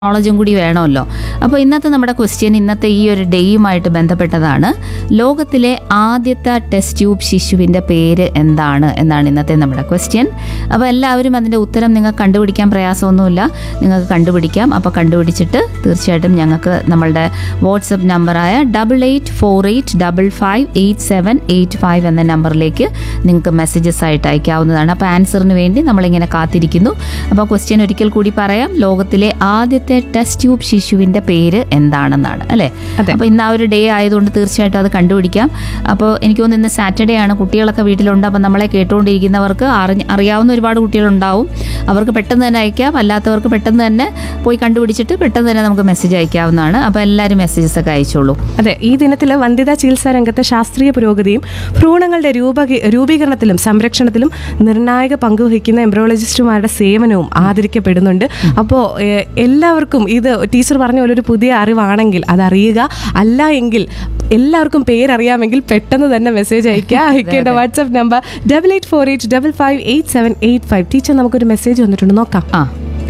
നോളജും കൂടി വേണമല്ലോ അപ്പോൾ ഇന്നത്തെ നമ്മുടെ ക്വസ്റ്റ്യൻ ഇന്നത്തെ ഈ ഒരു ഡേയുമായിട്ട് ബന്ധപ്പെട്ടതാണ് ലോകത്തിലെ ആദ്യത്തെ ടെസ്റ്റ് ട്യൂബ് ശിശുവിൻ്റെ പേര് എന്താണ് എന്നാണ് ഇന്നത്തെ നമ്മുടെ ക്വസ്റ്റ്യൻ അപ്പോൾ എല്ലാവരും അതിൻ്റെ ഉത്തരം നിങ്ങൾക്ക് കണ്ടുപിടിക്കാൻ പ്രയാസമൊന്നുമില്ല നിങ്ങൾക്ക് കണ്ടുപിടിക്കാം അപ്പോൾ കണ്ടുപിടിച്ചിട്ട് തീർച്ചയായിട്ടും ഞങ്ങൾക്ക് നമ്മളുടെ വാട്സപ്പ് നമ്പറായ double eight four eight double five eight seven eight five എന്ന നമ്പറിലേക്ക് നിങ്ങൾക്ക് മെസ്സേജസ് ആയിട്ട് അയക്കാവുന്നതാണ് അപ്പോൾ ആൻസറിന് വേണ്ടി നമ്മളിങ്ങനെ കാത്തിരിക്കുന്നു അപ്പോൾ ക്വസ്റ്റ്യൻ ഒരിക്കൽ കൂടി പറയാം ലോകത്തിലെ ആദ്യത്തെ ടെസ്റ്റ് ട്യൂബ് ശിശുവിൻ്റെ പേര് എന്താണെന്നാണ് അല്ലേ അതെ. അപ്പോൾ ഇന്ന് ആ ഒരു ഡേ ആയതുകൊണ്ട് തീർച്ചയായിട്ടും അത് കണ്ടുപിടിക്കാം അപ്പോൾ എനിക്ക് തോന്നുന്നു ഇന്ന് സാറ്റർഡേ ആണ് കുട്ടികളൊക്കെ വീട്ടിലുണ്ട് അപ്പോൾ നമ്മളെ കേട്ടുകൊണ്ടിരിക്കുന്നവർക്ക് അറിഞ്ഞ് അറിയാവുന്ന ഒരുപാട് കുട്ടികളുണ്ടാവും അവർക്ക് പെട്ടെന്ന് തന്നെ അയക്കാം അല്ലാത്തവർക്ക് പെട്ടെന്ന് തന്നെ പോയി കണ്ടുപിടിച്ചിട്ട് പെട്ടെന്ന് തന്നെ നമുക്ക് മെസ്സേജ് അയക്കാവുന്നതാണ് അപ്പോൾ എല്ലാവരും മെസ്സേജസ് ഒക്കെ അയച്ചോളൂ അതെ ഈ ദിനത്തിൽ വന്ധ്യതാ ചികിത്സാ രംഗത്തെ ശാസ്ത്രീയ പുരോഗതിയും ഭ്രൂണങ്ങളുടെ രൂപകി- രൂപീകരണത്തിലും സംരക്ഷണത്തിലും നിർണായക പങ്കുവഹിക്കുന്ന എംബ്രോളജിസ്റ്റുമാരുടെ സേവനവും ആദരിക്കപ്പെടുന്നുണ്ട് അപ്പോൾ എല്ലാവർക്കും ഇത് ടീച്ചർ പറഞ്ഞ പോലെ ഒരു പുതിയ അറിവാണെങ്കിൽ അതറിയുക അല്ല എങ്കിൽ എല്ലാവർക്കും പേരറിയാമെങ്കിൽ പെട്ടെന്ന് തന്നെ മെസ്സേജ് അയക്കുക അയക്കേണ്ട WhatsApp number double eight four eight double five eight seven eight five teacher നമുക്കൊരു മെസ്സേജ് വന്നിട്ടുണ്ട് നോക്കാം ആ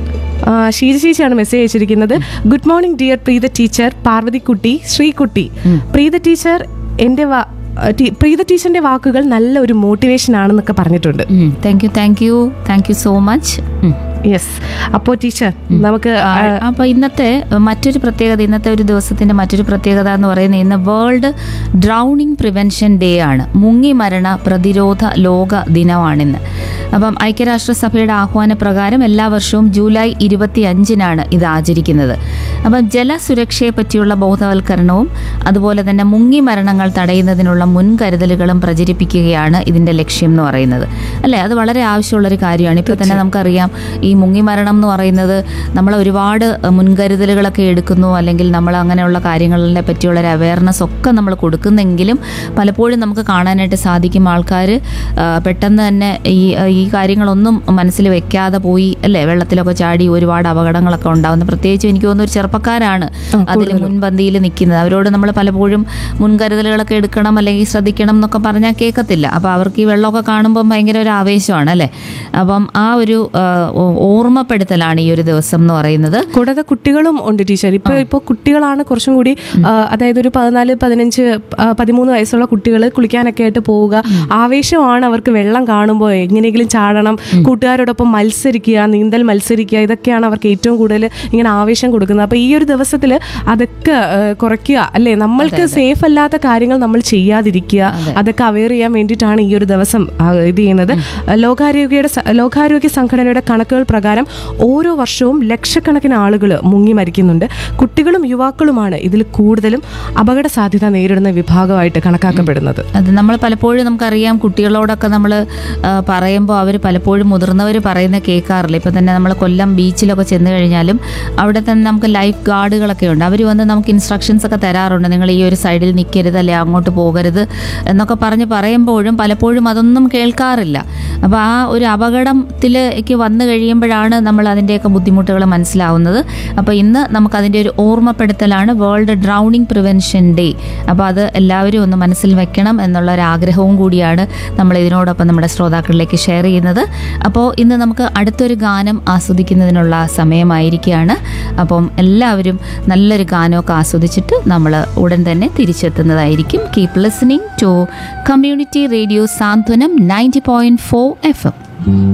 ആ, ഷീജ ചേച്ചിയാണ് മെസ്സേജ് അയച്ചിരിക്കുന്നത് good morning dear Preetha teacher Parvathikutty Sreekutty Preetha teacher എൻ്റെ വാ- ടീ- പ്രീത ടീച്ചറിന്റെ വാക്കുകൾ നല്ല ഒരു മോട്ടിവേഷൻ ആണെന്നൊക്കെ പറഞ്ഞിട്ടുണ്ട് thank you thank you thank you so much yes അപ്പോൾ ടീച്ചർ നമുക്ക് ആ, അപ്പോൾ ഇന്നത്തെ മറ്റൊരു പ്രത്യേകത ഇന്നത്തെ ഒരു ദിവസത്തിന്റെ മറ്റൊരു പ്രത്യേകത എന്ന് പറയുന്നത് ഇന്ന് വേൾഡ് ഡ്രൗണിംഗ് പ്രിവെൻഷൻ ഡേ ആണ് മുങ്ങി മരണ പ്രതിരോധ ലോക ദിനമാണിന്ന് അപ്പം ഐക്യരാഷ്ട്രസഭയുടെ ആഹ്വാനപ്രകാരം എല്ലാ വർഷവും ജൂലൈ ഇരുപത്തി അഞ്ചിനാണ് ഇത് ആചരിക്കുന്നത് അപ്പം ജലസുരക്ഷയെ പറ്റിയുള്ള ബോധവൽക്കരണവും അതുപോലെ തന്നെ മുങ്ങി മരണങ്ങൾ തടയുന്നതിനുള്ള മുൻകരുതലുകളും പ്രചരിപ്പിക്കുകയാണ് ഇതിന്റെ ലക്ഷ്യം എന്ന് പറയുന്നത് അല്ലേ അത് വളരെ ആവശ്യമുള്ളൊരു കാര്യമാണ് ഇപ്പോൾ തന്നെ നമുക്കറിയാം ഈ മുങ്ങി മരണം എന്ന് പറയുന്നത് നമ്മൾ ഒരുപാട് മുൻകരുതലുകളൊക്കെ എടുക്കുന്നു അല്ലെങ്കിൽ നമ്മൾ അങ്ങനെയുള്ള കാര്യങ്ങളെ പറ്റിയുള്ള ഒരു അവയർനെസ് ഒക്കെ നമ്മൾ കൊടുക്കുന്നെങ്കിലും പലപ്പോഴും നമുക്ക് കാണാനായിട്ട് സാധിക്കും ആൾക്കാർ പെട്ടെന്ന് തന്നെ ഈ ഈ കാര്യങ്ങളൊന്നും മനസ്സിൽ വെക്കാതെ പോയി അല്ലേ വെള്ളത്തിലൊക്കെ ചാടി ഒരുപാട് അപകടങ്ങളൊക്കെ ഉണ്ടാകുന്നത് പ്രത്യേകിച്ചും എനിക്ക് തോന്നുന്നു ഒരു ചെറുപ്പക്കാരാണ് അതിൽ മുൻപന്തിയിൽ നിൽക്കുന്നത് അവരോട് നമ്മൾ പലപ്പോഴും മുൻകരുതലുകളൊക്കെ എടുക്കണം അല്ലെങ്കിൽ ശ്രദ്ധിക്കണം എന്നൊക്കെ പറഞ്ഞാൽ കേൾക്കത്തില്ല അപ്പോൾ അവർക്ക് ഈ വെള്ളമൊക്കെ കാണുമ്പോൾ ഭയങ്കര ഒരു ആവേശമാണ് അല്ലേ അപ്പം ആ ഒരു ആ, ഓ- ഓർമ്മപ്പെടുത്തലാണ് ഈ ഒരു ദിവസം എന്ന് പറയുന്നത് കൂടാതെ കുട്ടികളും ഉണ്ട് ടീച്ചർ ഇപ്പൊ ഇപ്പൊ കുട്ടികളാണ് കുറച്ചും കൂടി ആ, അതായത് ഒരു പതിനാല് പതിനഞ്ച് ആ, പതിമൂന്ന് വയസ്സുള്ള കുട്ടികൾ കുളിക്കാനൊക്കെ ആയിട്ട് പോവുക ആവേശമാണ് അവർക്ക് വെള്ളം കാണുമ്പോൾ എങ്ങനെയെങ്കിലും ചാടണം കൂട്ടുകാരോടൊപ്പം മത്സരിക്കുക നീന്തൽ മത്സരിക്കുക ഇതൊക്കെയാണ് അവർക്ക് ഏറ്റവും കൂടുതൽ ഇങ്ങനെ ആവേശം കൊടുക്കുന്നത് അപ്പൊ ഈ ഒരു ദിവസത്തിൽ അതൊക്കെ ആ, കുറയ്ക്കുക അല്ലേ നമ്മൾക്ക് സേഫ് അല്ലാത്ത കാര്യങ്ങൾ നമ്മൾ ചെയ്യാതിരിക്കുക അതൊക്കെ അവെയർ ചെയ്യാൻ വേണ്ടിയിട്ടാണ് ഈ ഒരു ദിവസം ആ, ഇത് ചെയ്യുന്നത് ലോകാരോഗ്യയുടെ സ- ലോകാരോഗ്യ സംഘടനയുടെ കണക്കുകൾ പ്രകാരം ഓരോ വർഷവും ലക്ഷക്കണക്കിന് ആളുകൾ മുങ്ങി മരിക്കുന്നുണ്ട് കുട്ടികളും യുവാക്കളുമാണ് ഇതിൽ കൂടുതലും അപകട സാധ്യത നേരിടുന്ന വിഭാഗമായിട്ട് കണക്കാക്കപ്പെടുന്നത് അത് നമ്മൾ പലപ്പോഴും നമുക്കറിയാം കുട്ടികളോടൊക്കെ നമ്മൾ പറയുമ്പോൾ അവർ പലപ്പോഴും മുതിർന്നവർ പറയുന്ന കേൾക്കാറില്ല ഇപ്പം തന്നെ നമ്മൾ കൊല്ലം ബീച്ചിലൊക്കെ ചെന്ന് കഴിഞ്ഞാലും അവിടെ തന്നെ നമുക്ക് ലൈഫ് ഗാർഡുകളൊക്കെ ഉണ്ട് അവർ വന്ന് നമുക്ക് ഇൻസ്ട്രക്ഷൻസ് ഒക്കെ തരാറുണ്ട് നിങ്ങൾ ഈ ഒരു സൈഡിൽ നിൽക്കരുത് അല്ലെ അങ്ങോട്ട് പോകരുത് എന്നൊക്കെ പറഞ്ഞ് പറയുമ്പോഴും പലപ്പോഴും അതൊന്നും കേൾക്കാറില്ല അപ്പോൾ ആ ഒരു അപകടത്തിലേക്ക് വന്നു കഴിയുമ്പോഴാണ് നമ്മൾ അതിൻ്റെയൊക്കെ ബുദ്ധിമുട്ടുകൾ മനസ്സിലാവുന്നത് അപ്പോൾ ഇന്ന് നമുക്ക് അതിൻ്റെ ഒരു ഓർമ്മപ്പെടുത്തലാണ് വേൾഡ് ഡ്രൗണിംഗ് പ്രിവെൻഷൻ ഡേ അപ്പോൾ അത് എല്ലാവരും ഒന്ന് മനസ്സിൽ വെക്കണം എന്നുള്ള ഒരു ആഗ്രഹവും കൂടിയാണ് നമ്മൾ ഇതിനോടൊപ്പം നമ്മുടെ ശ്രോതാക്കളിലേക്ക് ഷെയർ ചെയ്യുന്നത് അപ്പോൾ ഇന്ന് നമുക്ക് അടുത്തൊരു ഗാനം ആസ്വദിക്കുന്നതിനുള്ള സമയമായിരിക്കുകയാണ് അപ്പം എല്ലാവരും നല്ലൊരു ഗാനമൊക്കെ ആസ്വദിച്ചിട്ട് നമ്മൾ ഉടൻ തന്നെ തിരിച്ചെത്തുന്നതായിരിക്കും keep listening to community radio Santhwanam ninety point four F M